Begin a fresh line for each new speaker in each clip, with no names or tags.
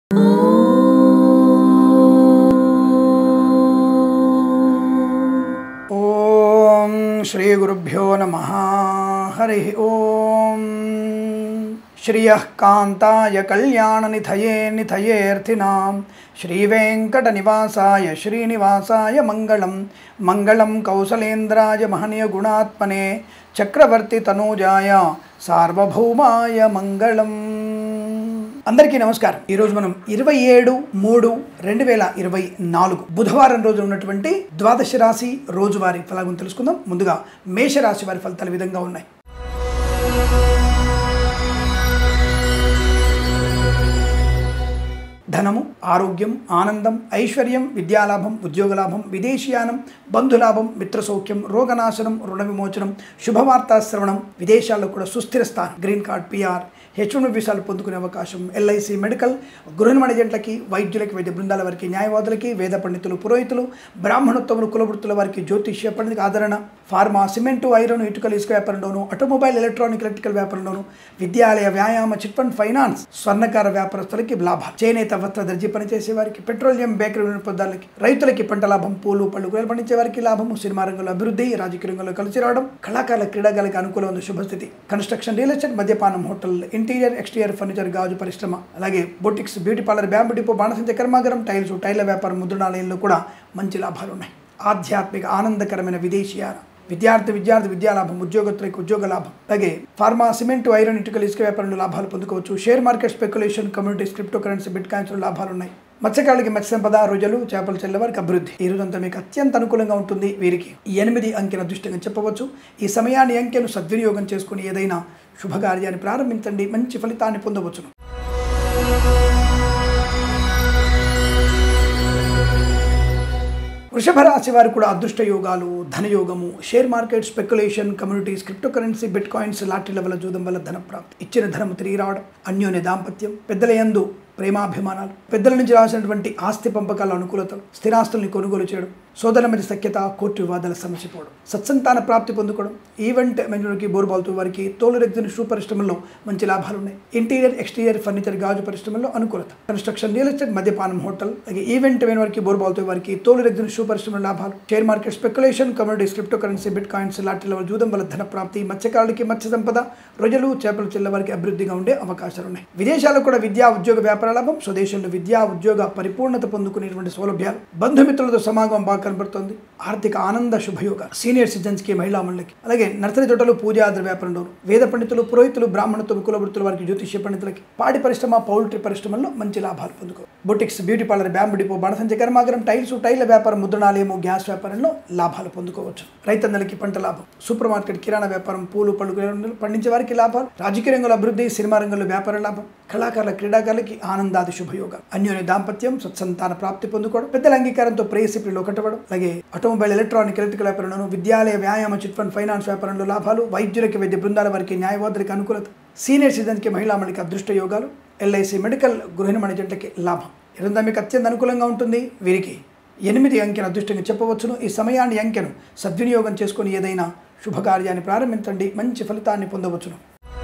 ఓం శ్రీ గురుభ్యో నమ హరి ఓం శ్రియ కాంతాయ కళ్యాణ నిథయే నిథయేర్థినాం శ్రీవేంకట నివాసాయ శ్రీనివాసాయ మంగళం మంగళం కౌసలేంద్రాయ మహనీయ గుణాత్మనే చక్రవర్తి తనూజాయ సార్వభౌమాయ మంగళం అందరికీ నమస్కారం ఈరోజు మనం ఇరవై ఏడు మూడు రెండు వేల ఇరవై నాలుగు బుధవారం రోజు ఉన్నటువంటి ద్వాదశ రాశి రోజువారి ఫలాలను తెలుసుకుందాం ముందుగా మేషరాశి వారి ఫలితాలు ఈ విధంగా ఉన్నాయి ధనము ఆరోగ్యం ఆనందం ఐశ్వర్యం విద్యాలాభం ఉద్యోగలాభం విదేశీయానం బంధులాభం మిత్రసౌఖ్యం రోగనాశనం రుణ విమోచనం శుభవార్తా శ్రవణం విదేశాల్లో కూడా సుస్థిర స్థానం green card PR H one వీసాలు పొందుకునే అవకాశం ఎల్ఐసి మెడికల్ గృహ మేనేజెంట్లకి వైద్యులకి వైద్య బృందాల వారికి న్యాయవాదులకి వేద పండితులు పురోహితులు బ్రాహ్మణోత్తములు కులవృత్తుల వారికి జ్యోతిష్య పండితులకు ఆదరణ ఫార్మా సిమెంటు ఐరన్ ఇటుకలు ఇసుక వ్యాపారంలోను ఆటోమొబైల్ ఎలక్ట్రానిక్ ఎలక్ట్రికల్ వ్యాపారంలోను విద్యాలయ వ్యాయామ చిట్ ఫండ్ ఫైనాన్స్ స్వర్ణకార వ్యాపారస్తులకి లాభాలు చేనేత వస్త్ర దర్జీ పనిచేసే వారికి పెట్రోలియం బేకరీ వినియోగదారులకి రైతులకి పంట లాభం పూలు పళ్ళు కూరలు పండించే వారికి లాభము సినిమా రంగంలో అభివృద్ధి రాజకీయ రంగంలో కలిసి రావడం కళాకారుల క్రీడాగాలకు అనుకూలం ఉంది శుభస్థితి కన్స్ట్రక్షన్ రియల్ ఎస్టేట్ మద్యపానం హోటల్ ఇంటీరియర్ ఎక్స్టీరియర్ ఫర్నిచర్ గాజు పరిశ్రమ అలాగే boutiques beauty parlour bamboo depot బాణసంచ కర్మాగారం టైల్స్ టైర్ల వ్యాపారం ముద్రణాలయంలో కూడా మంచి లాభాలు ఉన్నాయి ఆధ్యాత్మిక ఆనందకరమైన విదేశీయాన విద్యార్థి విద్యార్థి విద్యాలాభం ఉద్యోగస్తులకు ఉద్యోగ లాభం అలాగే ఫార్మా సిమెంట్ ఐరన్ ఇటుకలు ఇసుక వ్యాపారంలో లాభాలు పొందుకోవచ్చు share market speculation communities crypto currency bit కాయిన్స్లో లాభాలు ఉన్నాయి మత్స్యకారులకి మత్స్య సంపద రోజులు చేపలు చెల్లె వారికి అభివృద్ధి ఈ రోజంతా మీకు అత్యంత అనుకూలంగా ఉంటుంది వీరికి ఈ ఎనిమిది అంకెను అదృష్టంగా చెప్పవచ్చు ఈ సమయాన్ని అంకెను సద్వినియోగం చేసుకుని ఏదైనా శుభకార్యాన్ని ప్రారంభించండి మంచి ఫలితాన్ని పొందవచ్చును వృషభ రాశి వారు కూడా అదృష్ట యోగాలు ధనయోగము share market speculation communities crypto currency bit coins లాటరీల వల్ల జూదం వల్ల ధన ప్రాప్తి ఇచ్చిన ధనము తిరిగి రావడం అన్యోన్య దాంపత్యం పెద్దల యందు ప్రేమాభిమానాలు పెద్దల నుంచి రాసినటువంటి ఆస్తి పంపకాల అనుకూలతలు స్థిరాస్తుల్ని కొనుగోలు చేయడం సోదరుల మధ్య సఖ్యత కోర్టు వివాదాల సమస్యపోవడం సత్సంతాన ప్రాప్తి పొందుకోవడం ఈవెంట్ మేనేజర్కి బోరుబాల్తో వారికి తోలు రెగ్జిన్ షూ పరిశ్రమల్లో మంచి లాభాలు ఉన్నాయి ఇంటీరియర్ ఎక్స్టీరియర్ ఫర్నిచర్ గాజు పరిశ్రమల్లో అనుకూలత కన్స్ట్రక్షన్ రియల్ ఎస్టేట్ మద్యపానం హోటల్ అలాగే ఈవెంట్ మేన వారికి బోరుబాల్తో వారికి తోలు రెగ్జిన్ షూ పరిశ్రమల లాభాలు share market speculation communities crypto currency bit coins లాటరీల జూదం వల్ల ధన ప్రాప్తి మత్స్యకారులకి మత్స్య సంపద రొయ్యలు చేపలు చెల్ల వారికి అభివృద్ధిగా ఉండే అవకాశాలు ఉన్నాయి విదేశాల్లో కూడా విద్యా ఉద్యోగ వ్యాపార లాభం స్వదేశంలో విద్యా ఉద్యోగ పరిపూర్ణత పొందుకునేటువంటి సౌలభ్యాలు బంధుమిత్రులతో సమాగమం బాగా కనబడుతుంది ఆర్థిక ఆనంద శుభయోగ సీనియర్ సిటిజన్స్ కి మహిళా మండలికి అలాగే నర్సరీ తోటలు పూజాద్ర వ్యాపారంలో వేద పండితులు పురోహితులు బ్రాహ్మణత్వం కులవృత్తుల వారికి జ్యోతిష్య పండితులకి పాడి పరిశ్రమ పౌల్ట్రీ పరిశ్రమల్లో మంచి లాభాలు పొందుకో boutiques beauty parlour bamboo depot బాణసంచ కర్మాగారం టైల్స్ టైర్ల వ్యాపారం ముద్రణాలయము గ్యాస్ వ్యాపారంలో లాభాలు పొందుకోవచ్చు రైతన్నలకి పంట లాభం సూపర్ మార్కెట్ కిరాణా వ్యాపారం పూలు పళ్ళు కూరగాయలు పండించే వారికి లాభాలు రాజకీయ రంగంలో అభివృద్ధి సినిమా రంగంలో వ్యాపార లాభం కళాకారుల క్రీడాకారులకి ఆనందాది శుభయోగ అన్యోన్య దాంపత్యం సత్సంతాన ప్రాప్తి పొందుకోవడం పెద్దల అంగీకారంతో ప్రేయసిపిలో కట్టబడం అలాగే ఆటోమొబైల్ ఎలక్ట్రానిక్ ఎలక్ట్రికల్ వ్యాపారంలోను విద్యాలయ వ్యాయామ చిట్ ఫండ్ ఫైనాన్స్ వ్యాపారంలో లాభాలు వైద్యులకి వైద్య బృందాల వారికి న్యాయవాదులకి అనుకూలత సీనియర్ సిటిజన్కి మహిళా మండలికి అదృష్ట యోగాలు ఎల్ఐసి మెడికల్ గృహిణి మణిజంటకి లాభం ఇదంతా మీకు అత్యంత అనుకూలంగా ఉంటుంది వీరికి ఎనిమిది అంకెను అదృష్టంగా చెప్పవచ్చును ఈ సమయాన్ని అంకెను సద్వినియోగం చేసుకొని ఏదైనా శుభకార్యాన్ని ప్రారంభించండి మంచి ఫలితాన్ని పొందవచ్చును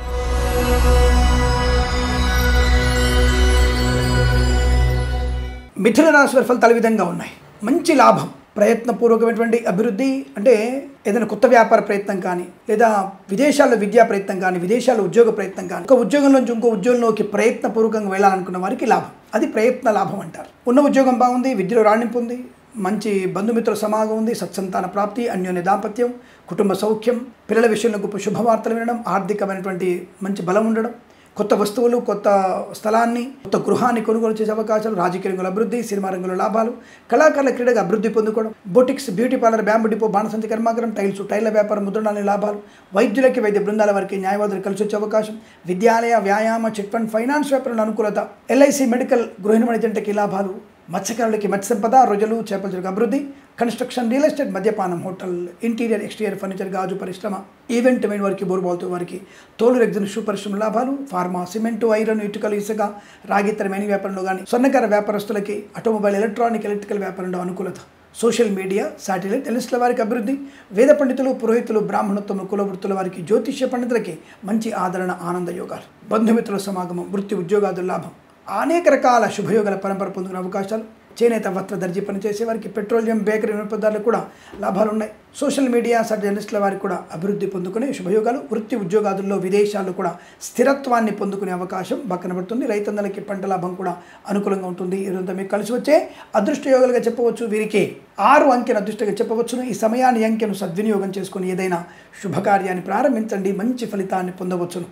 మిథున రాశి వారి ఫలితాలు ఈ విధంగా ఉన్నాయి మంచి లాభం ప్రయత్నపూర్వకమైనటువంటి అభివృద్ధి అంటే ఏదైనా కొత్త వ్యాపార ప్రయత్నం కానీ లేదా విదేశాల్లో విద్యా ప్రయత్నం కానీ విదేశాల్లో ఉద్యోగ ప్రయత్నం కానీ ఒక ఉద్యోగం నుంచి ఇంకో ఉద్యోగంలోకి ప్రయత్నపూర్వకంగా వెళ్ళాలనుకున్న వారికి లాభం అది ప్రయత్న లాభం అంటారు ఉన్న ఉద్యోగం బాగుంది విద్యలో రాణింపు ఉంది మంచి బంధుమిత్రుల సమాగం ఉంది సత్సంతాన ప్రాప్తి అన్యోన్య దాంపత్యం కుటుంబ సౌఖ్యం పిల్లల విషయంలో గొప్ప శుభవార్తలు వినడం ఆర్థికమైనటువంటి మంచి బలం ఉండడం కొత్త వస్తువులు కొత్త స్థలాన్ని కొత్త గృహాన్ని కొనుగోలు చేసే అవకాశాలు రాజకీయ రంగంలో అభివృద్ధి సినిమా రంగంలో లాభాలు కళాకారుల క్రీడగా అభివృద్ధి పొందుకోవడం boutiques beauty parlour bamboo depot బాణసంచి కర్మాగారం టైల్స్ టైర్ల వ్యాపారం ముద్రణాల లాభాలు వైద్యులకి వైద్య బృందాల వారికి న్యాయవాదులు కలిసి వచ్చే అవకాశం విద్యాలయ వ్యాయామ చిట్ ఫండ్ ఫైనాన్స్ వ్యాపారంలో అనుకూలత ఎల్ఐసి మెడికల్ గృహిణి మణిజంటకి లాభాలు మత్స్యకారులకి మత్స్య సంపద రొయ్యలు చేపల చెరుకు అభివృద్ధి కన్స్ట్రక్షన్ రియల్ ఎస్టేట్ మద్యపానం హోటల్ ఇంటీరియర్ ఎక్స్టీరియర్ ఫర్నిచర్ గాజు పరిశ్రమ ఈవెంట్ మెయిన్ వారికి బోర్బాల్తో వారికి తోలు రెగ్జిన్ షూ పరిశ్రమ లాభాలు ఫార్మా సిమెంటు ఐరన్ ఇటుకలు ఇసుక రాగితర మెయిన్ వ్యాపారంలో కానీ స్వర్ణకార వ్యాపారస్తులకి ఆటోమొబైల్ ఎలక్ట్రానిక్ ఎలక్ట్రికల్ వ్యాపారంలో అనుకూలత సోషల్ మీడియా శాటిలైట్ టెలిస్ట్ల వారికి అభివృద్ధి వేద పండితులు పురోహితులు బ్రాహ్మణత్వం కులవృత్తుల వారికి జ్యోతిష్య పండితులకి మంచి ఆదరణ ఆనంద యోగాలు బంధుమిత్రుల సమాగమం వృత్తి ఉద్యోగాదుల లాభం అనేక రకాల శుభయోగాల పరంపర పొందుకునే అవకాశాలు చేనేత వస్త్ర దర్జీ పనిచేసే వారికి పెట్రోలియం బేకరీ వినియోగదారులకు కూడా లాభాలు ఉన్నాయి సోషల్ మీడియా సబ్ జర్నలిస్టుల వారికి కూడా అభివృద్ధి పొందుకునే శుభయోగాలు వృత్తి ఉద్యోగాదుల్లో విదేశాల్లో కూడా స్థిరత్వాన్ని పొందుకునే అవకాశం పక్కనబడుతుంది రైతన్నలకి పంట లాభం కూడా అనుకూలంగా ఉంటుంది ఇదంతా మీకు కలిసి వచ్చే అదృష్ట యోగాలుగా చెప్పవచ్చు వీరికి ఆరు అంకెను అదృష్టంగా చెప్పవచ్చును ఈ సమయాన్ని ఈ అంకెను సద్వినియోగం చేసుకుని ఏదైనా శుభకార్యాన్ని ప్రారంభించండి మంచి ఫలితాన్ని పొందవచ్చును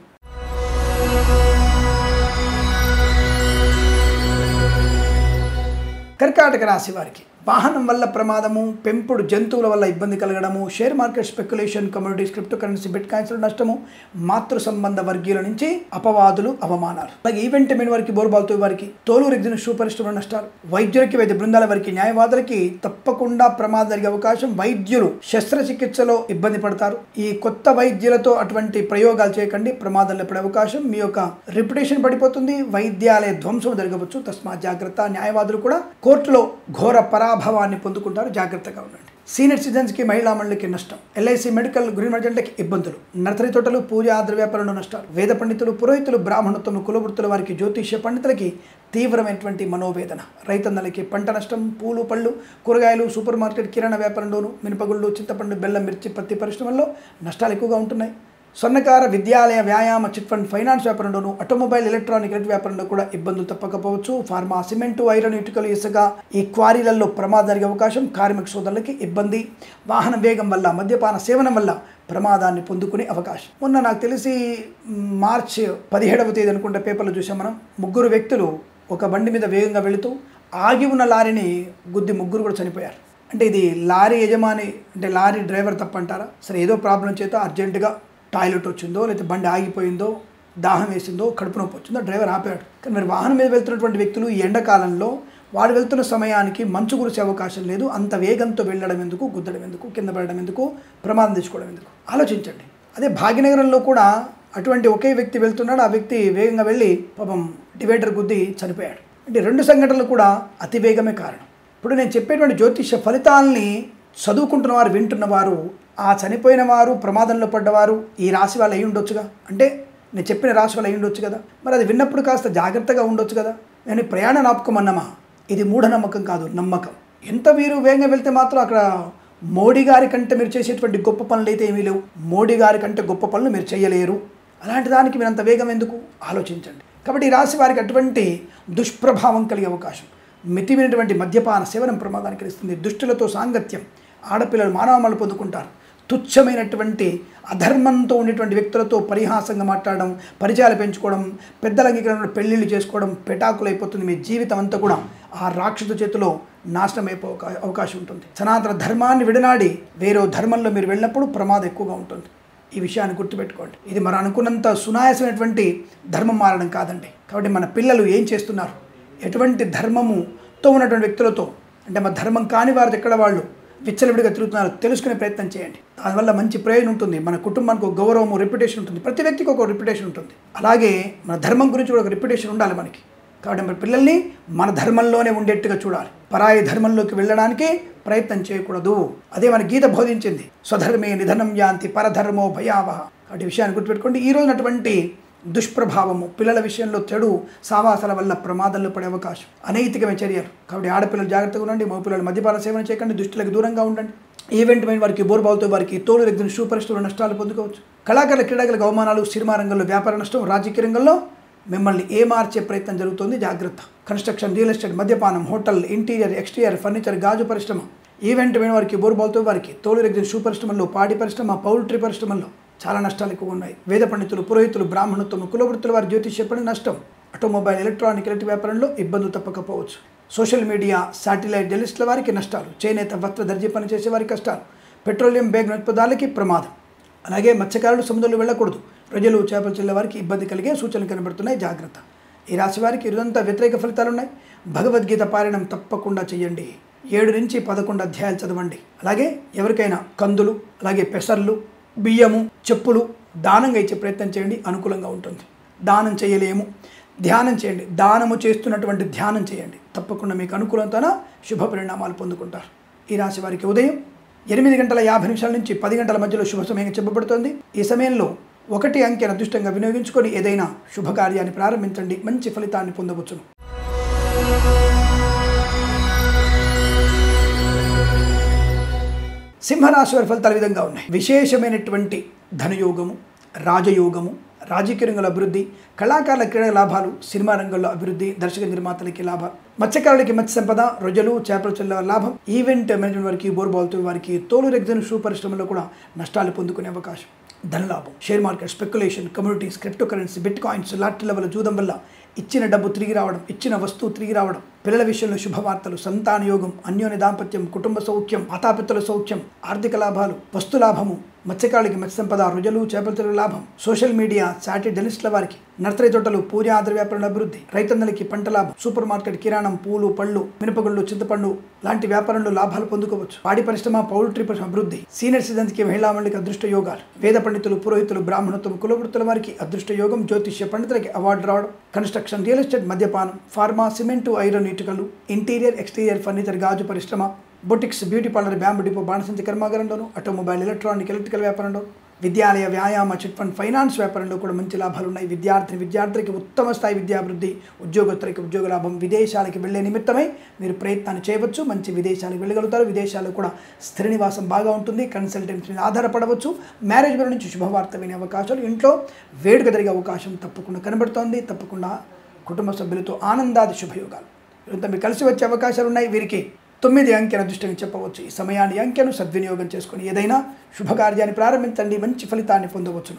కర్కాటక రాశి వారికి వాహనం వల్ల ప్రమాదము పెంపుడు జంతువుల వల్ల ఇబ్బంది కలగడము share market speculation communities crypto currency bit కాయిన్స్ల నష్టము మాతృ సంబంధ వర్గీయుల నుంచి అపవాదులు అవమానాలు అలాగే ఈవెంట్ మెన్ వారికి బోర్బాల్తో వారికి తోలు రెగ్జిన షూ పరిశ్రమ నష్టాలు వైద్యులకి వైద్య బృందాల వారికి న్యాయవాదులకి తప్పకుండా ప్రమాదం జరిగే అవకాశం వైద్యులు శస్త్రచికిత్సలో ఇబ్బంది పడతారు ఈ కొత్త వైద్యులతో అటువంటి ప్రయోగాలు చేయకండి ప్రమాదంలో పడే అవకాశం మీ యొక్క రిప్యుటేషన్ పడిపోతుంది వైద్యాలయ ధ్వంసం జరగవచ్చు తస్మా జాగ్రత్త న్యాయవాదులు కూడా కోర్టులో ఘోర పరాభవాన్ని పొందుకుంటారు జాగ్రత్తగా ఉండండి సీనియర్ సిటిజన్స్కి మహిళా మండలికి నష్టం ఎల్ఐసి మెడికల్ గృహ మర్జెంట్లకి ఇబ్బందులు నర్సరీ తోటలు పూజ ఆద్ర వ్యాపారంలో నష్టాలు వేద పండితులు పురోహితులు బ్రాహ్మణత్వము కులవృత్తుల వారికి జ్యోతిష్య పండితులకి తీవ్రమైనటువంటి మనోవేదన రైతన్నలకి పంట నష్టం పూలు పళ్ళు కూరగాయలు సూపర్ మార్కెట్ కిరాణా వ్యాపారంలోను మినపగుళ్ళు చింతపండు బెల్లం మిర్చి పత్తి పరిశ్రమల్లో నష్టాలు ఎక్కువగా ఉంటున్నాయి స్వర్ణకార విద్యాలయ వ్యాయామ చిట్ ఫండ్ ఫైనాన్స్ వ్యాపారంలోను ఆటోమొబైల్ ఎలక్ట్రానిక్ ఎలక్ట్రిక్ వ్యాపారంలో కూడా ఇబ్బందులు తప్పకపోవచ్చు ఫార్మా సిమెంటు ఐరన్ ఇటుకలు ఇసుక ఈ క్వారీలలో ప్రమాదం జరిగే అవకాశం కార్మిక సోదరులకి ఇబ్బంది వాహన వేగం వల్ల మద్యపాన సేవనం వల్ల ప్రమాదాన్ని పొందుకునే అవకాశం మొన్న నాకు తెలిసి మార్చ్ పదిహేడవ తేదీ అనుకుంటే పేపర్లో చూసాం మనం ముగ్గురు వ్యక్తులు ఒక బండి మీద వేగంగా వెళుతూ ఆగి ఉన్న లారీని గుద్ది ముగ్గురు కూడా చనిపోయారు అంటే ఇది లారీ యజమాని అంటే లారీ డ్రైవర్ తప్పంటారా సరే ఏదో ప్రాబ్లం చేత అర్జెంటుగా టాయిలెట్ వచ్చిందో లేకపోతే బండి ఆగిపోయిందో దాహం వేసిందో కడుపు నొప్పి వచ్చిందో డ్రైవర్ ఆపాడు కానీ మరి వాహనం మీద వెళ్తున్నటువంటి వ్యక్తులు ఈ ఎండాకాలంలో వాడు వెళ్తున్న సమయానికి మంచు కురిసే అవకాశం లేదు అంత వేగంతో వెళ్ళడం ఎందుకు గుద్దడం ఎందుకు కింద పడడం ఎందుకు ప్రమాదం తెచ్చుకోవడం ఎందుకు ఆలోచించండి అదే భాగ్యనగరంలో కూడా అటువంటి ఒకే వ్యక్తి వెళ్తున్నాడు ఆ వ్యక్తి వేగంగా వెళ్ళి పాపం డివైడర్ గుద్ది చనిపోయాడు అంటే రెండు సంఘటనలు కూడా అతి వేగమే కారణం ఇప్పుడు నేను చెప్పేటువంటి జ్యోతిష ఫలితాలని చదువుకుంటున్న వారు వింటున్న వారు ఆ చనిపోయిన వారు ప్రమాదంలో పడ్డవారు ఈ రాశి వాళ్ళు అయి ఉండొచ్చుగా అంటే నేను చెప్పిన రాశి వాళ్ళు అయి ఉండొచ్చు కదా మరి అది విన్నప్పుడు కాస్త జాగ్రత్తగా ఉండొచ్చు కదా నేను ఈ ప్రయాణ నాపకమన్నమా ఇది మూఢనమ్మకం కాదు నమ్మకం ఎంత మీరు వేగంగా వెళ్తే మాత్రం అక్కడ మోడీ గారి కంటే మీరు చేసేటువంటి గొప్ప పనులు అయితే ఏమీ లేవు మోడీ గారి కంటే గొప్ప పనులు మీరు చేయలేరు అలాంటి దానికి మీరు అంత వేగం ఎందుకు ఆలోచించండి కాబట్టి ఈ రాశి వారికి అటువంటి దుష్ప్రభావం కలిగే అవకాశం మితిమైనటువంటి మద్యపాన సేవనం ప్రమాదానికి కలిగిస్తుంది దుష్టులతో సాంగత్యం ఆడపిల్లలు మానవమలు పొందుకుంటారు తుచ్చమైనటువంటి అధర్మంతో ఉండేటువంటి వ్యక్తులతో పరిహాసంగా మాట్లాడడం పరిచయాలు పెంచుకోవడం పెద్దల అంగీకరణ పెళ్ళిళ్ళు చేసుకోవడం పెటాకులు అయిపోతుంది మీ జీవితం అంతా కూడా ఆ రాక్షసు చేతిలో నాశనం అయిపో అవకాశం ఉంటుంది సనాతన ధర్మాన్ని విడనాడి వేరే ధర్మంలో మీరు వెళ్ళినప్పుడు ప్రమాదం ఎక్కువగా ఉంటుంది ఈ విషయాన్ని గుర్తుపెట్టుకోండి ఇది మనం అనుకున్నంత సునాయాసమైనటువంటి ధర్మం మారడం కాదండి కాబట్టి మన పిల్లలు ఏం చేస్తున్నారు ఎటువంటి ధర్మముతో ఉన్నటువంటి వ్యక్తులతో అంటే మన ధర్మం కాని వారితో ఎక్కడ వాళ్ళు విచ్చలవిడిగా తిరుగుతున్నారు తెలుసుకునే ప్రయత్నం చేయండి దానివల్ల మంచి ప్రయోజనం ఉంటుంది మన కుటుంబానికి ఒక గౌరవము రెప్యుటేషన్ ఉంటుంది ప్రతి వ్యక్తికి ఒక రెప్యుటేషన్ ఉంటుంది అలాగే మన ధర్మం గురించి కూడా ఒక రెప్యుటేషన్ ఉండాలి మనకి కాబట్టి మన పిల్లల్ని మన ధర్మంలోనే ఉండేట్టుగా చూడాలి పరాయి ధర్మంలోకి వెళ్ళడానికి ప్రయత్నం చేయకూడదు అదే మన గీత బోధించింది స్వధర్మే నిధనం యాంతి పరధర్మో భయావహ కాబట్టి విషయాన్ని గుర్తుపెట్టుకోండి ఈ రోజునటువంటి దుష్ప్రభావము పిల్లల విషయంలో చెడు సావాసాల వల్ల ప్రమాదంలో పడే అవకాశం అనైతికమైన చర్యలు కాబట్టి ఆడపిల్లలు జాగ్రత్తగా ఉండండి మగపిల్లలు మద్యపాన సేవన చేయకండి దుష్టులకు దూరంగా ఉండండి ఈవెంట్ మైన వారికి బోర్బావుతో వారికి తోలు రెగ్గిన షూ పరిస్థితులు నష్టాలు పొందుకోవచ్చు కళాకారుల క్రీడాకులకు అవమానాలు సినిమా రంగంలో వ్యాపార నష్టం రాజకీయ రంగంలో మిమ్మల్ని ఏమార్చే ప్రయత్నం జరుగుతుంది జాగ్రత్త కన్స్ట్రక్షన్ రియల్ ఎస్టేట్ మద్యపానం హోటల్ ఇంటీరియర్ ఎక్స్టీరియర్ ఫర్నిచర్ గాజు పరిశ్రమ ఈవెంట్ అయిన వారికి బోర్బాల్తో వారికి తోలు రెగ్గిన షూ పరిశ్రమల్లో పాడి పరిశ్రమ పౌల్ట్రీ పరిశ్రమల్లో చాలా నష్టాలు ఎక్కువ ఉన్నాయి వేద పండితులు పురోహితులు బ్రాహ్మణత్వం కులవృత్తుల వారి జ్యోతిష్య పని నష్టం ఆటోమొబైల్ ఎలక్ట్రానిక్ ఎలక్ట్రిక్ వ్యాపారంలో ఇబ్బందులు తప్పకపోవచ్చు సోషల్ మీడియా శాటిలైట్ జర్నలిస్టుల వారికి నష్టాలు చేనేత వస్త్ర దర్జీ పని చేసే వారికి కష్టాలు పెట్రోలియం బ్యాగ్ నిత్పదాలకి ప్రమాదం అలాగే మత్స్యకారులు సముద్రంలో వెళ్ళకూడదు ప్రజలు చేపలు చెల్లే వారికి ఇబ్బంది కలిగే సూచనలు కనబడుతున్నాయి జాగ్రత్త ఈ రాశి వారికి ఇరుదంతా వ్యతిరేక ఫలితాలు ఉన్నాయి భగవద్గీత పారాయణం తప్పకుండా చేయండి ఏడు నుంచి పదకొండు అధ్యాయాలు చదవండి అలాగే ఎవరికైనా కందులు అలాగే పెసర్లు బియ్యము చెప్పులు దానంగా ఇచ్చే ప్రయత్నం చేయండి అనుకూలంగా ఉంటుంది దానం చేయలేము ధ్యానం చేయండి దానము చేస్తున్నటువంటి ధ్యానం చేయండి తప్పకుండా మీకు అనుకూలంతోన శుభ పరిణామాలు పొందుకుంటారు ఈ రాశి వారికి ఉదయం ఎనిమిది గంటల యాభై నిమిషాల నుంచి పది గంటల మధ్యలో శుభ సమయంగా చెప్పబడుతోంది ఈ సమయంలో ఒకటి అంకెను అదృష్టంగా వినియోగించుకొని ఏదైనా శుభకార్యాన్ని ప్రారంభించండి మంచి ఫలితాన్ని పొందవచ్చును సింహరాశి వారి ఫలితాలు ఈ విధంగా ఉన్నాయి విశేషమైనటువంటి ధనయోగము రాజయోగము రాజకీయ రంగంలో అభివృద్ధి కళాకారుల క్రీడా లాభాలు సినిమా రంగంలో అభివృద్ధి దర్శక నిర్మాతలకి లాభాలు మత్స్యకారులకి మత్స్య సంపద రొజలు చేపల చెల్ల లాభం ఈవెంట్ మేనేజ్మెంట్ వారికి బోర్బాల్తో వారికి తోలు రెగ్జన్ షూ పరిశ్రమలో కూడా నష్టాలు పొందుకునే అవకాశం ధనలాభం share market speculation communities crypto currency bit coins lottery level జూదం వల్ల ఇచ్చిన డబ్బు తిరిగి రావడం ఇచ్చిన వస్తువు తిరిగి రావడం పిల్లల విషయంలో శుభవార్తలు సంతాన యోగం అన్యోన్య దాంపత్యం కుటుంబ సౌఖ్యం మాతాపితల సౌఖ్యం ఆర్థిక లాభాలు వస్తు లాభము మత్స్యకారులకి మత్స్య సంపద రుజలు చేపల లాభం సోషల్ మీడియా చాటి డెనిస్ట్ల వారికి నర్సరీ తోటలు పూజ ఆధార వ్యాపారాల అభివృద్ధి రైతన్నలకి పంట లాభం సూపర్ మార్కెట్ కిరాణం పూలు పళ్ళు మినపగుళ్ళు చింతపండు లాంటి వ్యాపారంలో లాభాలు పొందుకోవచ్చు పాడి పరిశ్రమ పౌల్ట్రీ పరిశ్రమ అభివృద్ధి సీనియర్ సిటిజన్స్కి మహిళా మండలికి అదృష్ట యోగాలు వేద పండితులు పురోహితులు బ్రాహ్మణత్వం కులవృత్తుల వారికి అదృష్ట యోగం జ్యోతిష్య పండితులకి అవార్డు రావడం కన్స్ట్రక్షన్ రియల్ ఎస్టేట్ మద్యపానం ఫార్మా సిమెంటు ఐరన్ ఇటుకలు ఇంటీరియర్ ఎక్స్టీరియర్ ఫర్నిచర్ గాజు పరిశ్రమ boutiques beauty parlour bamboo depot బాణసంచి కర్మాగారంలోను ఆటోమొబైల్ ఎలక్ట్రానిక్ ఎలక్ట్రికల్ వ్యాపారంలో విద్యాలయ వ్యాయామ చిట్ ఫండ్ ఫైనాన్స్ వ్యాపారంలో కూడా మంచి లాభాలు ఉన్నాయి విద్యార్థి విద్యార్థులకి ఉత్తమ స్థాయి విద్యాభివృద్ధి ఉద్యోగస్తులకి ఉద్యోగ లాభం విదేశాలకి వెళ్లే నిమిత్తమై మీరు ప్రయత్నాన్ని చేయవచ్చు మంచి విదేశాలకు వెళ్ళగలుగుతారు విదేశాల్లో కూడా స్థిర నివాసం బాగా ఉంటుంది కన్సల్టెన్సీ మీద ఆధారపడవచ్చు మ్యారేజ్ గురి నుంచి శుభవార్త వినే అవకాశాలు ఇంట్లో వేడుక జరిగే అవకాశం తప్పకుండా కనబడుతోంది తప్పకుండా కుటుంబ సభ్యులతో ఆనందాది శుభయోగాలు వీరంతా మీరు కలిసి వచ్చే అవకాశాలు ఉన్నాయి వీరికి తొమ్మిది అంకెను అదృష్టంగా చెప్పవచ్చు ఈ సమయాన్ని అంకెను సద్వినియోగం చేసుకుని ఏదైనా శుభకార్యాన్ని ప్రారంభించండి మంచి ఫలితాన్ని పొందవచ్చును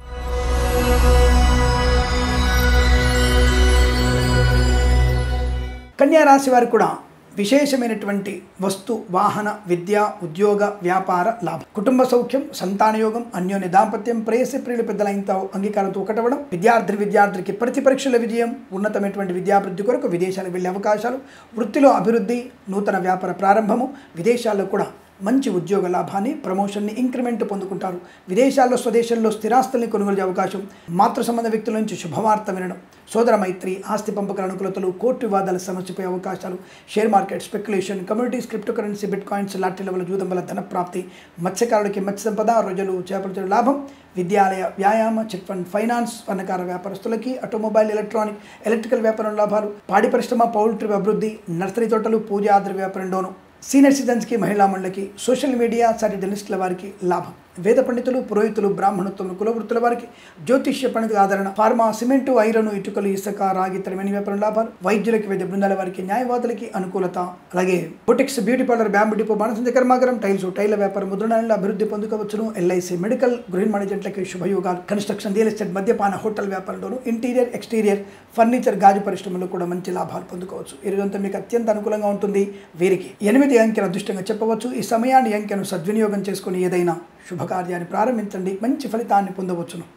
కన్యా రాశి వారు కూడా విశేషమైనటువంటి వస్తు వాహన విద్య ఉద్యోగ వ్యాపార లాభం కుటుంబ సౌఖ్యం సంతానయోగం అన్యోన్య దాంపత్యం ప్రేయసి ప్రియుల పెద్దల ఇంత అంగీకారంతో ఒకటవడం విద్యార్థి విద్యార్థికి ప్రతి పరీక్షల విజయం ఉన్నతమైనటువంటి విద్యాభివృద్ధి కొరకు విదేశాలకు వెళ్ళే అవకాశాలు వృత్తిలో అభివృద్ధి నూతన వ్యాపార ప్రారంభము విదేశాల్లో కూడా మంచి ఉద్యోగ లాభాన్ని ప్రమోషన్ని ఇంక్రిమెంట్ పొందుకుంటారు విదేశాల్లో స్వదేశంలో స్థిరాస్తుల్ని కొనుగోలు చేసే అవకాశం మాతృ సంబంధ వ్యక్తుల నుంచి శుభవార్త వినడం సోదర మైత్రి ఆస్తి పంపకల అనుకూలతలు కోర్టు వివాదాల సమస్యపై అవకాశాలు share market speculation communities crypto currency bit coins lottery level జూదం వల్ల ధన ప్రాప్తి మత్స్యకారులకి మత్స్య సంపద రొజలు చేపల లాభం విద్యాలయ వ్యాయామ చిట్ ఫండ్ ఫైనాన్స్ వర్ణకార వ్యాపారస్తులకి ఆటోమొబైల్ ఎలక్ట్రానిక్ ఎలక్ట్రికల్ వ్యాపారం లాభాలు పాడి పరిశ్రమ పౌల్ట్రీ అభివృద్ధి నర్సరీ తోటలు పూజ ఆధార వ్యాపారంలోను సీనియర్ సిటిజన్స్కి మహిళా మండలికి సోషల్ మీడియా సాటి జర్నలిస్టుల వారికి లాభం వేద పండితులు పురోహితులు బ్రాహ్మణత్వం కులవృత్తుల వారికి జ్యోతిష్య పండిత ఆదరణ ఫార్మా సిమెంటు ఐరన్ ఇటుకలు ఇసుక రాగి తరమైన వ్యాపారం లాభాలు వైద్యులకి వైద్య బృందాల వారికి న్యాయవాదులకి అనుకూలత అలాగే boutiques beauty parlour bamboo depot బాణసంచ కర్మాగారం టైల్స్ టైల వ్యాపారం ముద్రణాలలో అభివృద్ధి పొందుకోవచ్చును ఎల్ఐసి మెడికల్ గృహ మేనేజెంట్లకి శుభయోగాలు కన్స్ట్రక్షన్ రియల్ ఎస్టేట్ మద్యపాన హోటల్ వ్యాపారంలోను ఇంటీరియర్ ఎక్స్టీరియర్ ఫర్నిచర్ గాజు పరిశ్రమలో కూడా మంచి లాభాలు పొందుకోవచ్చు ఈ రోజంతా మీకు అత్యంత అనుకూలంగా ఉంటుంది వీరికి ఎనిమిది అంకెను అదృష్టంగా చెప్పవచ్చు ఈ సమయాన్ని అంకెను సద్వినియోగం చేసుకుని ఏదైనా శుభకార్యాన్ని ప్రారంభించండి మంచి ఫలితాన్ని పొందవచ్చును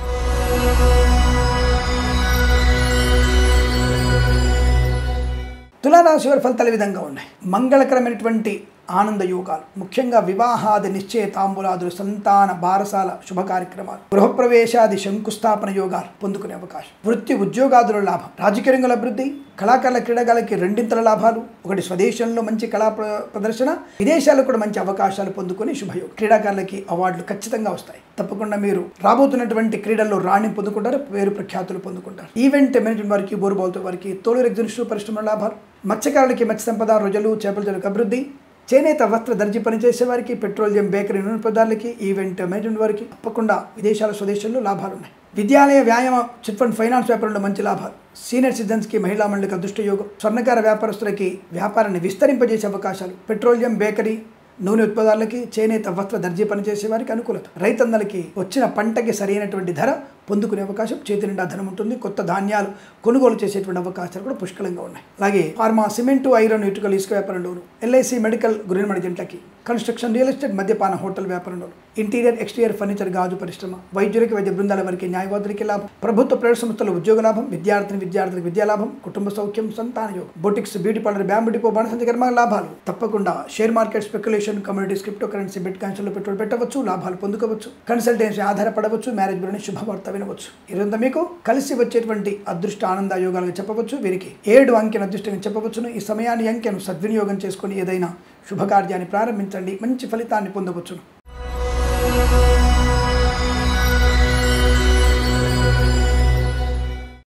తులారాశి వారి ఫలితాలు ఈ విధంగా ఉన్నాయి మంగళకరమైనటువంటి ఆనంద యోగాలు ముఖ్యంగా వివాహాది నిశ్చయ తాంబూలాదులు సంతాన బారసాల శుభ కార్యక్రమాలు గృహప్రవేశాది శంకుస్థాపన యోగాలు పొందుకునే అవకాశం వృత్తి ఉద్యోగాదుల లాభం రాజకీయ రంగంలో అభివృద్ధి కళాకారుల క్రీడాగాలకి రెండింతల లాభాలు ఒకటి స్వదేశంలో మంచి కళా ప్ర- ప్రదర్శన విదేశాల్లో కూడా మంచి అవకాశాలు పొందుకొని శుభయోగం క్రీడాకారులకి అవార్డులు ఖచ్చితంగా వస్తాయి తప్పకుండా మీరు రాబోతున్నటువంటి క్రీడల్లో రాణి పొందుకుంటారు పేరు ప్రఖ్యాతులు పొందుకుంటారు ఈవెంట్ మేనేజ్మెంట్ వారికి బోరుబాల్తో వారికి తోలు ఎగ్జిబిషన్ పరిశ్రమ లాభాలు మత్స్యకారులకి మత్స్య సంపద రొజలు చేపల చెరుకు అభివృద్ధి చేనేత వస్త్ర దర్జీ పనిచేసే వారికి పెట్రోలియం బేకరీ నూనె పదార్థాలకి ఈవెంట్ మేనేజ్మెంట్ వారికి తప్పకుండా విదేశాల స్వదేశంలో లాభాలు ఉన్నాయి విద్యాలయ వ్యాయామ చిట్ ఫండ్ ఫైనాన్స్ వ్యాపారంలో మంచి లాభాలు సీనియర్ సిటిజన్స్కి మహిళా మండలికి అదృష్ట యోగం స్వర్ణకార వ్యాపారస్తులకి వ్యాపారాన్ని విస్తరింపజేసే అవకాశాలు పెట్రోలియం బేకరీ నూనె ఉత్పదాలకి చేనేత వస్త్ర దర్జీ పనిచేసే వారికి అనుకూలత రైతన్నలకి వచ్చిన పంటకి సరైనటువంటి ధర పొందుకునే అవకాశం చేతి నిండా ధనం ఉంటుంది కొత్త ధాన్యాలు కొనుగోలు చేసేటువంటి అవకాశాలు కూడా పుష్కలంగా ఉన్నాయి అలాగే ఫార్మా సిమెంటు ఐరన్ ఇటుకలు ఇసుక వ్యాపారంలోను ఎల్ఐసి మెడికల్ గృహ మెడిజెంట్లకి కన్స్ట్రక్షన్ రియల్ ఎస్టేట్ మద్యపాన హోటల్ వ్యాపారంలోను ఇంటీరియర్ ఎక్స్టీరియర్ ఫర్నిచర్ గాజు పరిశ్రమ వైద్యులకి వైద్య బృందాల వారికి న్యాయవాదులకి లాభం ప్రభుత్వ ప్రైవేట్ సంస్థల ఉద్యోగ లాభం విద్యార్థిని విద్యార్థులకు విద్యా లాభం కుటుంబ సౌఖ్యం సంతాన యోగం boutiques beauty parlour bamboo depot బాణసంచ కర్మ లాభాలు తప్పకుండా share market speculation communities crypto currency bit కాన్షన్లో పెట్టుబడి పెట్టవచ్చు లాభాలు పొందుకోవచ్చు కన్సల్టెన్సీ ఆధారపడవచ్చు మ్యారేజ్ గురించి శుభవార్త వినవచ్చు ఇదంతా మీకు కలిసి వచ్చేటువంటి అదృష్ట ఆనంద యోగాలుగా చెప్పవచ్చు వీరికి ఏడు అంకెను అదృష్టంగా చెప్పవచ్చును ఈ సమయాన్ని అంకెను సద్వినియోగం చేసుకొని ఏదైనా శుభకార్యాన్ని ప్రారంభించండి మంచి ఫలితాన్ని పొందవచ్చును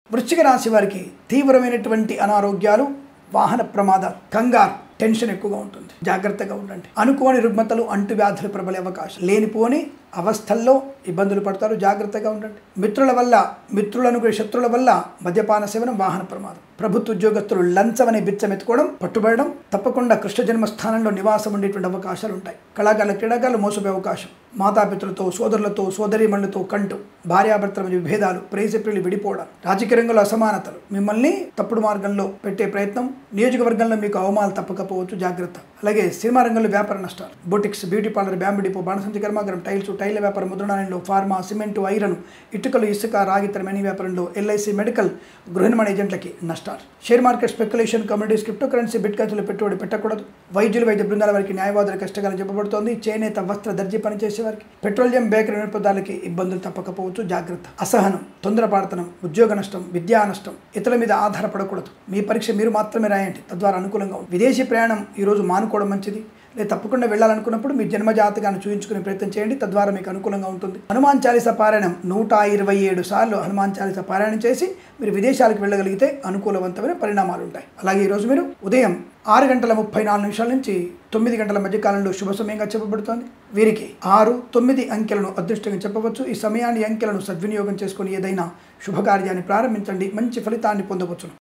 వృశ్చిక రాశి వారికి తీవ్రమైనటువంటి అనారోగ్యాలు వాహన ప్రమాదాలు కంగారు టెన్షన్ ఎక్కువగా ఉంటుంది జాగ్రత్తగా ఉండండి అనుకోని రుగ్మతలు అంటువ్యాధులు ప్రబలే అవకాశం లేనిపోని అవస్థల్లో ఇబ్బందులు పడతారు జాగ్రత్తగా ఉండండి మిత్రుల వల్ల మిత్రులను శత్రుల వల్ల మద్యపాన సేవనం వాహన ప్రమాదం ప్రభుత్వ ఉద్యోగస్తులు లంచం అనే బిచ్చం ఎత్తుకోవడం పట్టుబడడం తప్పకుండా కృష్ణ జన్మస్థానంలో నివాసం ఉండేటువంటి అవకాశాలు ఉంటాయి కళాకారుల క్రీడాకారులు మోసపోయే అవకాశం మాతాపితృలతో సోదరులతో సోదరీమణులతో కంటూ భార్యాభర్తల మధ్య విభేదాలు ప్రేసిప్రిలు విడిపోవడం రాజకీయ రంగంలో అసమానతలు మిమ్మల్ని తప్పుడు మార్గంలో పెట్టే ప్రయత్నం నియోజకవర్గంలో మీకు అవమానాలు తప్పకపోవచ్చు జాగ్రత్త అలాగే సినిమా రంగంలో వ్యాపార నష్టాలు boutiques beauty parlour bamboo depot బాణసంచి కర్మాగారం టైల్స్ టైల్ వ్యాపారం ముద్రణాలయంలో ఫార్మా సిమెంటు ఐరన్ ఇటుకలు ఇసుక రాగితర మనీ వ్యాపారంలో ఎల్ఐసి మెడికల్ గృహ నిర్మాణ ఏజెంట్లకి నష్టాలు share market speculation communities crypto currency bit కాన్సులు పెట్టుబడి పెట్టకూడదు వైద్యులు వైద్య బృందాల వారికి న్యాయవాదుల కష్టకాలం చెప్పబడుతోంది చేనేత వస్త్ర దర్జీ పనిచేసే వారికి పెట్రోలియం బేకరీ నిరుపదాలకి ఇబ్బందులు తప్పకపోవచ్చు జాగ్రత్త అసహనం తొందరపాడతనం ఉద్యోగ నష్టం విద్యా నష్టం ఇతరుల మీద ఆధారపడకూడదు మీ పరీక్ష మీరు మాత్రమే రాయండి తద్వారా అనుకూలంగా ఉంది విదేశీ ప్రయాణం ఈరోజు మానుకోవడం మంచిది లేదా తప్పకుండా వెళ్ళాలనుకున్నప్పుడు మీ జన్మజాతకాన్ని చూపించుకునే ప్రయత్నం చేయండి తద్వారా మీకు అనుకూలంగా ఉంటుంది హనుమాన్ చాలీస పారాయణం నూట ఇరవై ఏడు సార్లు హనుమాన్ చాలీస పారాయణం చేసి మీరు విదేశాలకు వెళ్ళగలిగితే అనుకూలవంతమైన పరిణామాలు ఉంటాయి అలాగే ఈరోజు మీరు ఉదయం ఆరు గంటల ముప్పై నాలుగు నిమిషాల నుంచి తొమ్మిది గంటల మధ్య కాలంలో శుభ సమయంగా చెప్పబడుతోంది వీరికి ఆరు తొమ్మిది అంకెలను అదృష్టంగా చెప్పవచ్చు ఈ సమయాన్ని అంకెలను సద్వినియోగం చేసుకొని ఏదైనా శుభకార్యాన్ని ప్రారంభించండి మంచి ఫలితాన్ని పొందవచ్చును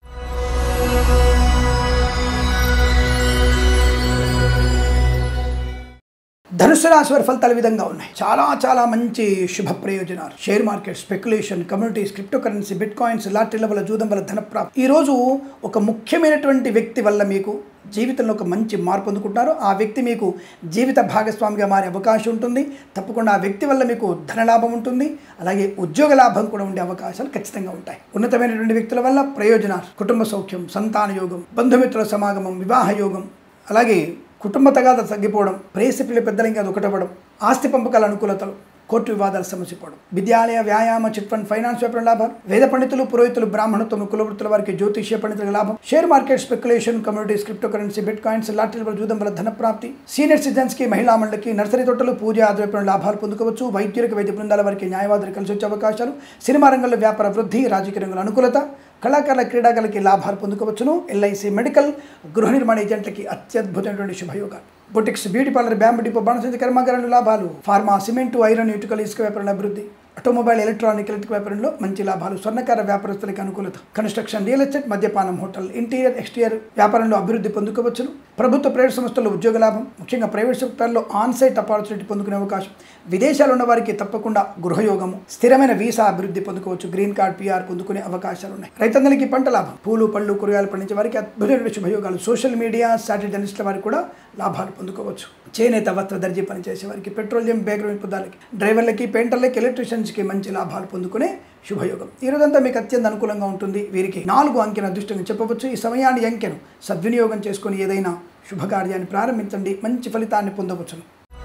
ధనుసు రాశి వారి ఫలితాలు ఈ విధంగా ఉన్నాయి చాలా చాలా మంచి శుభ ప్రయోజనాలు share market speculation communities crypto currency bit coins లాటరీల వల్ల జూదం వల్ల ధనప్రాప్తి ఈరోజు ఒక ముఖ్యమైనటువంటి వ్యక్తి వల్ల మీకు జీవితంలో ఒక మంచి మార్పు పొందుకుంటారు ఆ వ్యక్తి మీకు జీవిత భాగస్వామిగా మారే అవకాశం ఉంటుంది తప్పకుండా ఆ వ్యక్తి వల్ల మీకు ధనలాభం ఉంటుంది అలాగే ఉద్యోగ లాభం కూడా ఉండే అవకాశాలు ఖచ్చితంగా ఉంటాయి ఉన్నతమైనటువంటి వ్యక్తుల వల్ల ప్రయోజనాలు కుటుంబ సౌఖ్యం సంతాన యోగం బంధుమిత్రుల సమాగమం వివాహ యోగం అలాగే కుటుంబ తగాద తగ్గిపోవడం ప్రేసిపిల్లి పెద్దలు ఇంకా ఒకటవ్వడం ఆస్తి పంపకాల అనుకూలతలు కోర్టు వివాదాలు సమసిపోవడం విద్యాలయ వ్యాయామ చిట్ ఫండ్ ఫైనాన్స్ వ్యాపారం లాభాలు వేద పండితులు పురోహితులు బ్రాహ్మణత్వం కులవృత్తుల వారికి జ్యోతిష్య పండితులకు లాభం share market speculation communities crypto currency bit coins లాటరీల వల్ల జూదం వల్ల ధన ప్రాప్తి సీనియర్ సిటిజన్స్ కి మహిళా మండలికి నర్సరీ తోటలు పూజ ఆధ్వర్యంలో లాభాలు పొందుకోవచ్చు వైద్యులకు వైద్య బృందాల వారికి న్యాయవాదులు కలిసి వచ్చే అవకాశాలు సినిమా రంగంలో వ్యాపార వృద్ధి రాజకీయ రంగంలో అనుకూలత కళాకారుల క్రీడాకారులకి లాభాలు పొందుకోవచ్చును ఎల్ఐసి మెడికల్ గృహ నిర్మాణ ఏజెంట్లకి అత్యద్భుతమైనటువంటి శుభయోగాలు boutiques beauty parlour bamboo depot బాణసంచి కర్మాగారంలో లాభాలు ఫార్మా సిమెంటు ఐరన్ ఇటుకలు ఇసుక వ్యాపారంలో అభివృద్ధి ఆటోమొబైల్ ఎలక్ట్రానిక్ ఎలక్ట్రిక్ వ్యాపారంలో మంచి లాభాలు స్వర్ణకార వ్యాపారస్తులకు అనుకూలత కన్స్ట్రక్షన్ రియల్ ఎస్టేట్ మద్యపానం హోటల్ ఇంటీరియర్ ఎక్స్టీరియర్ వ్యాపారంలో అభివృద్ధి పొందుకోవచ్చును ప్రభుత్వ ప్రైవేట్ సంస్థల్లో ఉద్యోగ లాభం ముఖ్యంగా ప్రైవేట్ సెక్టార్లో ఆన్ సైట్ ఆపర్చునిటీ పొందుకునే అవకాశం విదేశాలు ఉన్న వారికి తప్పకుండా గృహయోగము స్థిరమైన వీసా అభివృద్ధి పొందుకోవచ్చు గ్రీన్ కార్డ్ పిఆర్ పొందుకునే అవకాశాలు ఉన్నాయి రైతందరికీ పంట లాభం పూలు పళ్ళు కూరగాయలు పండించే వారికి అద్భుతమైన శుభయోగాలు సోషల్ మీడియా సాటిలైట్ జర్నలిస్టుల వారికి కూడా లాభాలు పొందుకోవచ్చు చేనేత వస్త్ర దర్జీ పనిచేసే వారికి పెట్రోలియం బేకరీ పదాలకి డ్రైవర్లకి పెయింటర్లకి ఎలక్ట్రీషియన్స్కి మంచి లాభాలు పొందుకునే శుభయోగం ఈ రోజంతా మీకు అత్యంత అనుకూలంగా ఉంటుంది వీరికి నాలుగు అంకెను అదృష్టంగా చెప్పవచ్చు ఈ సమయాన్ని అంకెను సద్వినియోగం చేసుకొని ఏదైనా శుభకార్యాన్ని ప్రారంభించండి మంచి ఫలితాన్ని పొందవచ్చును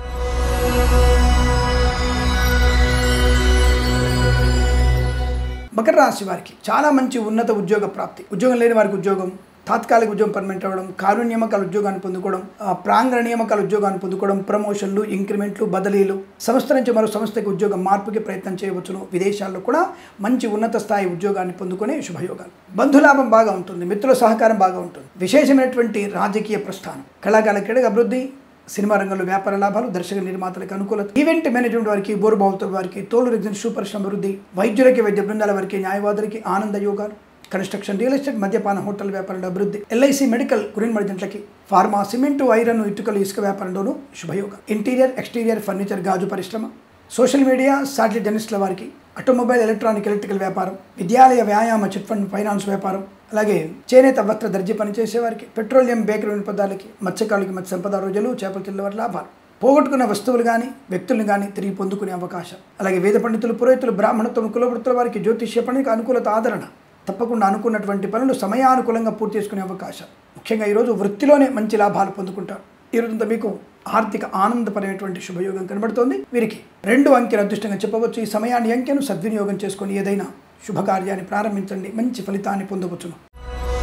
మకర రాశి వారికి చాలా మంచి ఉన్నత ఉద్యోగ ప్రాప్తి ఉద్యోగం లేని వారికి ఉద్యోగం తాత్కాలిక ఉద్యోగం పర్మనెంట్ అవ్వడం కానూన్ నియామకాల ఉద్యోగాన్ని పొందుకోవడం ఆ, ప్రాంగణ నియామకాల ఉద్యోగాన్ని పొందుకోవడం ప్రమోషన్లు ఇంక్రిమెంట్లు బదిలీలు సంస్థ నుంచి మరో సంస్థకి ఉద్యోగం మార్పుకి ప్రయత్నం చేయవచ్చును విదేశాల్లో కూడా మంచి ఉన్నత స్థాయి ఉద్యోగాన్ని పొందుకునే శుభయోగాలు బంధులాభం బాగా ఉంటుంది మిత్రుల సహకారం బాగా ఉంటుంది విశేషమైనటువంటి రాజకీయ ప్రస్థానం కళాకాల క్రీడగా అభివృద్ధి సినిమా రంగంలో వ్యాపార లాభాలు దర్శక నిర్మాతలకు అనుకూలత ఈవెంట్ మేనేజ్మెంట్ వారికి బోరుబావుతుల వారికి తోలు రిజన్ షూ పరిశ్రమ అభివృద్ధి వైద్యులకి వైద్య బృందాల వారికి న్యాయవాదులకి ఆనంద యోగాలు కన్స్ట్రక్షన్ రియల్ ఎస్టేట్ మద్యపాన హోటల్ వ్యాపారంలో అభివృద్ధి ఎల్ఐసి మెడికల్ గురిన్ మర్జెంట్లకి ఫార్మా సిమెంటు ఐరన్ ఇటుకలు ఇసుక వ్యాపారంలోనూ శుభయోగం ఇంటీరియర్ ఎక్స్టీరియర్ ఫర్నిచర్ గాజు పరిశ్రమ సోషల్ మీడియా సాటిలైట్ జర్నలిస్టుల వారికి ఆటోమొబైల్ ఎలక్ట్రానిక్ ఎలక్ట్రికల్ వ్యాపారం విద్యాలయ వ్యాయామ చిట్ ఫండ్ ఫైనాన్స్ వ్యాపారం అలాగే చేనేత వస్త్ర దర్జీ పనిచేసే వారికి పెట్రోలియం బేకరీ పదార్థాలకి మత్స్యకారులకి మత్స్య సంపద రోజులు చేపల చిల్లవారి లాభాలు పోగొట్టుకున్న వస్తువులు కానీ వ్యక్తులను కానీ తిరిగి పొందుకునే అవకాశం అలాగే వేద పండితులు పురోహితులు బ్రాహ్మణత్వం కులవృత్తుల వారికి జ్యోతిష్య పండితులకు అనుకూలత ఆదరణ తప్పకుండా అనుకున్నటువంటి పనులు సమయానుకూలంగా పూర్తి చేసుకునే అవకాశం ముఖ్యంగా ఈరోజు వృత్తిలోనే మంచి లాభాలు పొందుకుంటారు ఈ రోజంతా మీకు ఆర్థిక ఆనందపరమైనటువంటి శుభయోగం కనబడుతోంది వీరికి రెండు అంకెలు అదృష్టంగా చెప్పవచ్చు ఈ సమయాన్ని అంకెను సద్వినియోగం చేసుకొని ఏదైనా శుభకార్యాన్ని ప్రారంభించండి మంచి ఫలితాన్ని పొందవచ్చును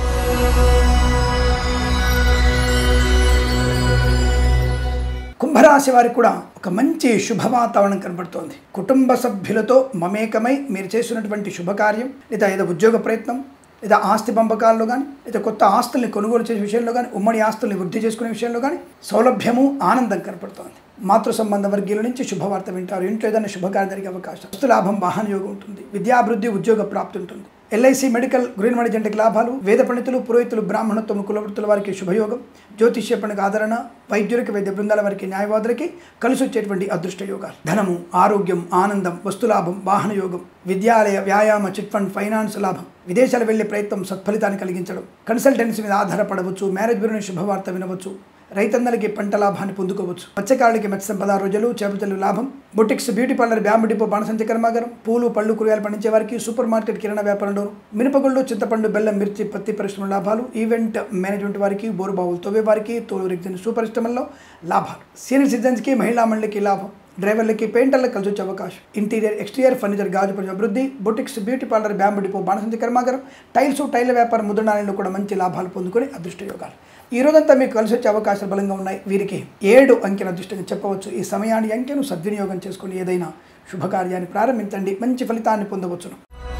కుంభరాశి మీనరాశి వారికి కూడా ఒక మంచి శుభ వాతావరణం కనబడుతోంది కుటుంబ సభ్యులతో మమేకమై మీరు చేసినటువంటి శుభకార్యం లేదా ఏదో ఉద్యోగ ప్రయత్నం లేదా ఆస్తి పంపకాల్లో కానీ లేదా కొత్త ఆస్తుల్ని కొనుగోలు చేసే విషయంలో కానీ ఉమ్మడి ఆస్తుల్ని వృద్ధి చేసుకునే విషయంలో కానీ సౌలభ్యము ఆనందం కనపడుతోంది మాతృ సంబంధ వర్గీయుల నుంచి శుభవార్త వింటారు ఇంట్లో ఏదైనా శుభకార్యం జరిగే అవకాశం వస్తు లాభం వాహన యోగం ఉంటుంది విద్యాభివృద్ధి ఉద్యోగ ప్రాప్తి ఉంటుంది ఎల్ఐసి మెడికల్ గ్రీన్ మడి జంటకి లాభాలు వేద పండితులు పురోహితులు బ్రాహ్మణత్వం కులవృత్తుల వారికి శుభయోగం జ్యోతిష్య పండుగ ఆదరణ వైద్యులకి వైద్య బృందాల వారికి న్యాయవాదులకి కలిసి వచ్చేటువంటి అదృష్ట యోగాలు ధనము ఆరోగ్యం ఆనందం వస్తులాభం వాహన యోగం విద్యాలయ వ్యాయామ చిట్ ఫండ్ ఫైనాన్స్ లాభం విదేశాలు వెళ్లే ప్రయత్నం సత్ఫలితాన్ని కలిగించడం కన్సల్టెన్సీ మీద ఆధారపడవచ్చు మ్యారేజ్ బ్యూరోని శుభవార్త వినవచ్చు రైతన్నలకి పంట లాభాన్ని పొందుకోవచ్చు మత్స్యకారులకి మత్స్య సంపద రోజులు చేపతలు లాభం boutiques beauty parlour bamboo depot బాణసంచ కర్మాగారం పూలు పళ్ళు కూరగాయలు పండించే వారికి సూపర్ మార్కెట్ కిరాణా వ్యాపారంలో మినపగుళ్ళు చింతపండు బెల్లం మిర్చి పత్తి పరిశ్రమ లాభాలు ఈవెంట్ మేనేజ్మెంట్ వారికి బోరుబావులు తవ్వే వారికి తోలు రిగ్జన్ సూపర్ పరిశ్రమల్లో లాభాలు సీనియర్ సిటిజన్స్కి మహిళా మండలికి లాభం డ్రైవర్లకి పెయింటర్లకు కలిసి వచ్చే అవకాశం ఇంటీరియర్ ఎక్స్టీరియర్ ఫర్నిచర్ గాజు పరిశ్రమ అభివృద్ధి boutiques beauty parlour bamboo depot బాణసంచ కర్మాగారం టైల్స్ టైల్ వ్యాపారం ముద్రణాలయంలో కూడా మంచి లాభాలు పొందుకొని అదృష్ట యోగాలు ఈ రోజంతా మీకు కలిసి వచ్చే అవకాశాలు బలంగా ఉన్నాయి వీరికి ఏడు అంకెల అదృష్టంగా చెప్పవచ్చు ఈ సమయాన్ని అంకెను సద్వినియోగం చేసుకుని ఏదైనా శుభకార్యాన్ని ప్రారంభించండి మంచి ఫలితాన్ని పొందవచ్చును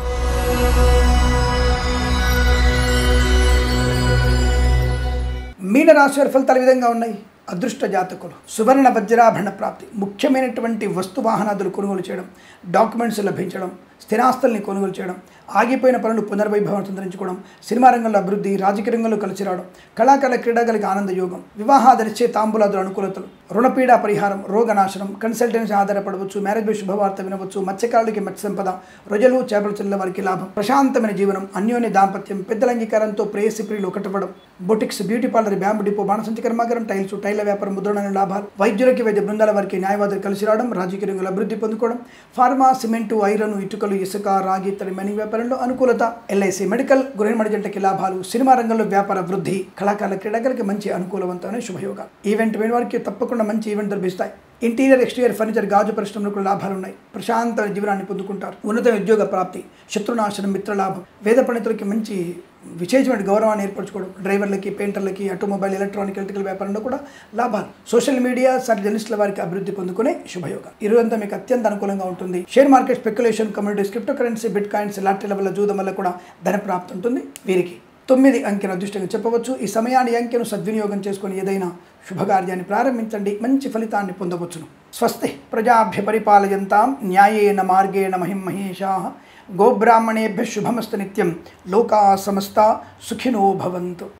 మీనరాశి వారి ఫలితాలు ఈ విధంగా ఉన్నాయి అదృష్ట జాతకులు సువర్ణ వజ్రాభరణ ప్రాప్తి ముఖ్యమైనటువంటి వస్తు వాహనాదులు కొనుగోలు చేయడం డాక్యుమెంట్స్ లభించడం స్థిరాస్తుల్ని కొనుగోలు చేయడం ఆగిపోయిన పనులు పునర్వైభవం సంతరించుకోవడం సినిమా రంగంలో అభివృద్ధి రాజకీయ రంగంలో కలిసి రావడం కళాకారుల క్రీడాగలికి ఆనంద యోగం వివాహాదరిచ్చే తాంబూలాదుల అనుకూలతలు రుణపీడ పరిహారం రోగనాశనం కన్సల్టెన్సీ ఆధారపడవచ్చు మ్యారేజ్ బై శుభవార్త వినవచ్చు మత్స్యకారులకి మత్స్య సంపద రొజలు చేపల చెల్ల వారికి లాభం ప్రశాంతమైన జీవనం అన్యోన్య దాంపత్యం పెద్దల అంగీకారంతో ప్రేయసి ప్రియులు ఒకటపడం boutiques beauty parlour bamboo depot బాణసంచి కర్మాగారం టైల్స్ టైల వ్యాపారం ముద్రణ లాభాలు వైద్యులకి వైద్య బృందాల వారికి న్యాయవాదులు కలిసి రావడం రాజకీయ రంగంలో అభివృద్ధి పొందుకోవడం ఫార్మా సిమెంటు ఐరన్ ఇటుకలు ఇసుక రాగి ఇతర మైనింగ్ వ్యాపారంలో అనుకూలత ఎల్ఐసి మెడికల్ గృహిణి జంటకి లాభాలు సినిమా రంగంలో వ్యాపార వృద్ధి కళాకారుల క్రీడాకారులకి మంచి అనుకూలవంతమైన శుభయోగాలు ఈవెంట్ వేడి వారికి తప్పకుండా మంచి ఈవెంట్ లభిస్తాయి ఇంటీరియర్ ఎక్స్టీరియర్ ఫర్నిచర్ గాజు పరిశ్రమలకు కూడా లాభాలు ఉన్నాయి ప్రశాంత జీవనాన్ని పొందుకుంటారు ఉన్నత ఉద్యోగ ప్రాప్తి శత్రునాశనం మిత్రలాభం వేద పండితులకి మంచి విశేషమైన గౌరవాన్ని ఏర్పరచుకోవడం డ్రైవర్లకి పెయింటర్లకి ఆటోమొబైల్ ఎలక్ట్రానిక్ ఎలక్ట్రికల్ వ్యాపారంలో కూడా లాభాలు సోషల్ మీడియా సర్ జర్నలిస్టుల వారికి అభివృద్ధి పొందుకునే శుభయోగం ఈ రోజంతా మీకు అత్యంత అనుకూలంగా ఉంటుంది share market speculation communities crypto currency bit coins లాటరీల వల్ల జూదం వల్ల కూడా ధన ప్రాప్తి ఉంటుంది వీరికి తొమ్మిది అంకెను అదృష్టంగా చెప్పవచ్చు ఈ సమయాన్ని అంకెను సద్వినియోగం చేసుకొని ఏదైనా శుభకార్యాన్ని ప్రారంభించండి మంచి ఫలితాన్ని పొందవచ్చును స్వస్తి ప్రజాభ్య పరిపాలయంతాం న్యాయేన మార్గేణ మహిం మహేషా గోబ్రాహ్మణేభ్య శుభమస్తు నిత్యం లోకా సమస్త సుఖినో భవంతు